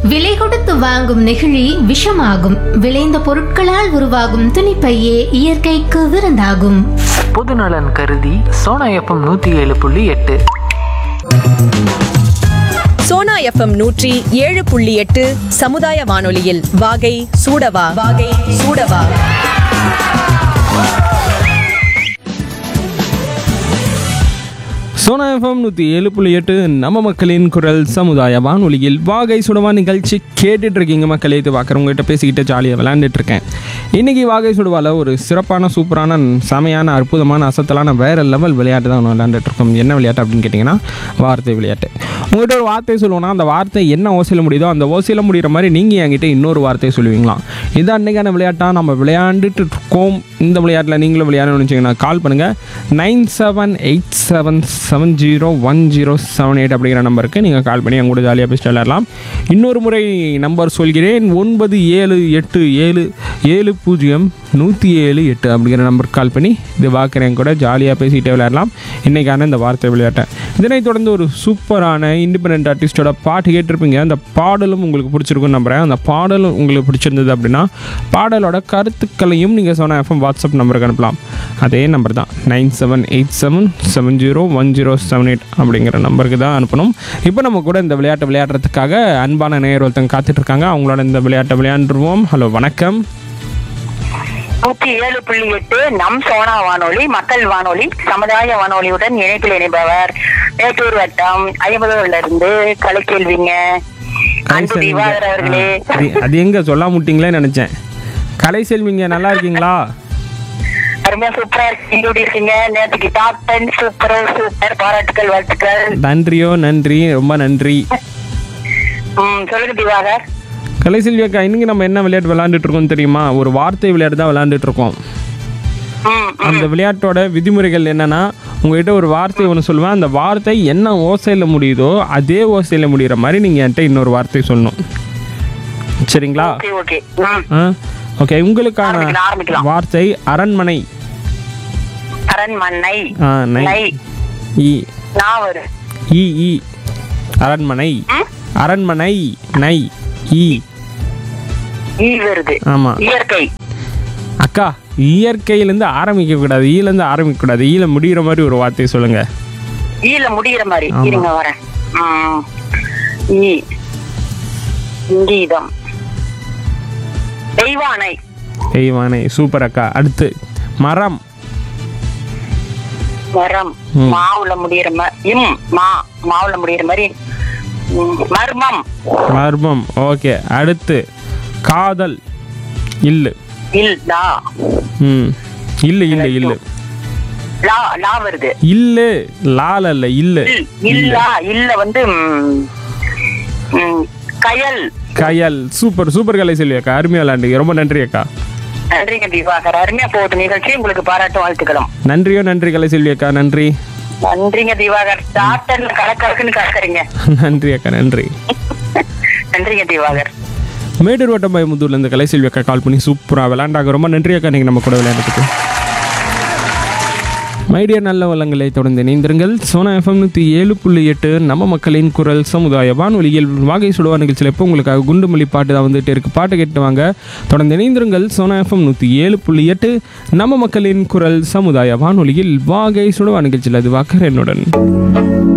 விலை கொடுத்து வாங்கும் நெகிழி விஷமாகும் விளைந்த பொருட்களால் உருவாகும் துணிப்பையே இயற்கைக்கு விருந்தாகும் பொதுநலன் கருதி சோனா எஃப்எம் நூற்றி ஏழு புள்ளி எட்டு சோனா எஃப்எம் நூற்றி ஏழு புள்ளி எட்டு சமுதாய வானொலியில் வாகை சூடவா வாகை சூடவா சோனா எஃப்எம் நூற்றி ஏழு புள்ளி எட்டு நம்ம மக்களின் குரல் சமுதாய வானொலியில் வாகை சுடவா நிகழ்ச்சி கேட்டுட்டு இருக்கீங்க மக்களே இது பார்க்குறவங்ககிட்ட பேசிக்கிட்டு ஜாலியாக விளையாண்டுட்டு இருக்கேன் இன்றைக்கி வாகை சுடுவாவில் ஒரு சிறப்பான சூப்பரான செமையான அற்புதமான அசத்தலான வேறு லெவல் விளையாட்டு தான் ஒன்று விளையாண்டுட்டு இருக்கோம் என்ன விளையாட்டு அப்படின்னு கேட்டிங்கன்னா வார்த்தை விளையாட்டு உங்கள்கிட்ட ஒரு வார்த்தை சொல்லுவோன்னா அந்த வார்த்தை என்ன ஓசையில் முடியுதோ அந்த ஓசையில் முடிகிற மாதிரி நீங்கள் என்கிட்ட இன்னொரு வார்த்தையை சொல்லுவீங்களாம் இதான் அன்றைக்கான விளையாட்டாக நம்ம விளையாண்டுட்டு இருக்கோம் இந்த விளையாட்டில் நீங்களும் விளையாடணும்னு வச்சிங்கன்னா கால் பண்ணுங்கள் nine seven eight seven seven zero one zero seven eight அப்படிங்கிற நம்பருக்கு நீங்கள் கால் பண்ணி என் கூட ஜாலியாக பேசிட்டு விளையாடலாம் இன்னொரு முறை நம்பர் சொல்கிறேன் ஒன்பது ஏழு எட்டு ஏழு ஏழு பூஜ்ஜியம் நூற்றி ஏழு எட்டு அப்படிங்கிற நம்பருக்கு கால் பண்ணி இது பார்க்குறேன் கூட ஜாலியாக பேசிகிட்டே விளையாடலாம் இன்றைக்கான இந்த வார்த்தை விளையாட்டை இதனைத் தொடர்ந்து ஒரு சூப்பரான இண்டிபெண்ட் ஆர்டிஸ்டோட பாட்டு கேட்டிருப்பீங்க அந்த பாடலும் உங்களுக்கு பிடிச்சிருக்குன்னு நம்புகிறேன் அந்த பாடலும் உங்களுக்கு பிடிச்சிருந்தது அப்படின்னா பாடலோட கருத்துக்களையும் நீங்கள் சொன்ன எஃப்எம் வாட்ஸ்அப் நம்பருக்கு அனுப்பலாம் அதே நம்பர் தான் nine seven eight seven seven zero one zero seven eight அப்படிங்கிற நம்பருக்கு தான் அனுப்பணும் இப்போ நம்ம கூட இந்த விளையாட்டை விளையாடுறதுக்காக அன்பான நேயர் ஒருத்தங்க காத்துட்டு இருக்காங்க அவங்களோட இந்த விளையாட்டை விளையாண்டுருவோம் ஹலோ வணக்கம் நூற்றி ஏழு புள்ளி எட்டு நம் சோனா வானொலி மக்கள் வானொலி சமுதாய வானொலியுடன் இணைப்பில் இணைப்பவர் மேட்டூர் வட்டம் ஐம்பதுல இருந்து கலைக்கேள்விங்க அன்பு கலை திவாகர் அவர்களே செல்விங்க. அது- அது எங்க சொல்லாம விட்டீங்களே நினைச்சேன் கலை செல்விங்க நல்லா இருக்கீங்களா அருமையா சூப்பரா இருக்கீங்க எப்படி இருக்கீங்க நேற்றுக்கு டாப் டென் சூப்பர் சூப்பர் பாராட்டுக்கள் வாழ்த்துக்கள் நன்றியோ நன்றி ரொம்ப நன்றி ம் சொல்லுங்க திவாகர் கலை செல்வி அக்கா இன்னைக்கு நம்ம என்ன விளையாட்டு விளையாண்டுட்டு இருக்கோம் தெரியுமா ஒரு வார்த்தை விளையாட்டு தான் விளையாண்டுட்டு இருக்கோம் ம் அந்த விளையாட்டோட விதிமுறைகள் என்னன்னா உங்ககிட்ட ஒரு வார்த்தை ஒன்று சொல்லுவேன் அந்த வார்த்தை என்ன ஓசையில் முடியுதோ அதே ஓசையில் முடிகிற மாதிரி நீங்கள் என்கிட்ட இன்னொரு வார்த்தை சொல்லணும் சரிங்களா ஓகே ஓகே ம் ஆ ஓகே உங்களுக்கான ஆரம்பிக்கலாம், ஆரம்பிக்கலாம். வார்த்தை அரண்மனை அரண்மனை ஆ நை நை ஈ நான் வரு ஈ ஈ அரண்மனை ம்? அரண்மனை நை ஈ ஈ வருது ஆமா இயற்கை அக்கா இயற்கையிலேருந்து ஆரம்பிக்க கூடாது ஈலேருந்து ஆரம்பிக்க கூடாது ஈல முடிகிற மாதிரி ஒரு வார்த்தை சொல்லுங்க ஈல முடிகிற மாதிரி ஆமா. இருங்க வரேன் ம். ஈ இங்கீதம் தெய்வானை தெய்வானை சூப்பர் அக்கா அடுத்து மரம் மரம் ம். மாவுல முடிகிற மாதிரி இம் மா மாவுல முடிகிற மாதிரி ம், மர்மம் மர்மம் ஓகே அடுத்து காதல் இல்லு இல் லா ம் இல்லு இல்லு இல்லு லா லா வருது இல்லு லால இல்ல இல்லு இல் இல்லா இல்ல வந்து ம், ம், கயல் கயல் சூப்பர் சூப்பர் கலை செல்வி அக்கா அருமையா விளையாண்டு ரொம்ப நன்றி அக்கா நன்றிங்க திவாகர் அருமையா போகுது நிகழ்ச்சி உங்களுக்கு பாராட்டும் வாழ்த்துக்களும் நன்றியோ நன்றி கலை செல்வி அக்கா நன்றி நன்றிங்க திவாகர் டாக்டர்ல கலக்கலக்குன்னு கலக்குறீங்க நன்றி அக்கா நன்றி நன்றிங்க திவாகர் மேடூர் வட்டம் பயமுத்தூர்லேருந்து கலை செல்வி அக்கா கால் பண்ணி சூப்பராக விளையாண்டாங்க ரொம்ப நன்றி அக்கா நீங்கள் நம்ம கூட விளையாடுறதுக்கு மைடியர் நல்ல வளங்களை தொடர்ந்து இணைந்திருங்கள் சோனா எஃப்எம் நூற்றி ஏழு புள்ளி எட்டு நம்ம மக்களின் குரல் சமுதாய வானொலியில் வாகை சுடுவா நிகழ்ச்சியில் எப்போ உங்களுக்காக குண்டுமல்லி பாட்டு தான் வந்துட்டு இருக்கு பாட்டு கேட்டு வாங்க தொடர்ந்து இணைந்திருங்கள் சோனா எஃப்எம் நூற்றி ஏழு புள்ளி எட்டு நம்ம மக்களின் குரல் சமுதாய வானொலியில் வாகை சுடுவா நிகழ்ச்சியில் அது வாக்கர் என்னுடன்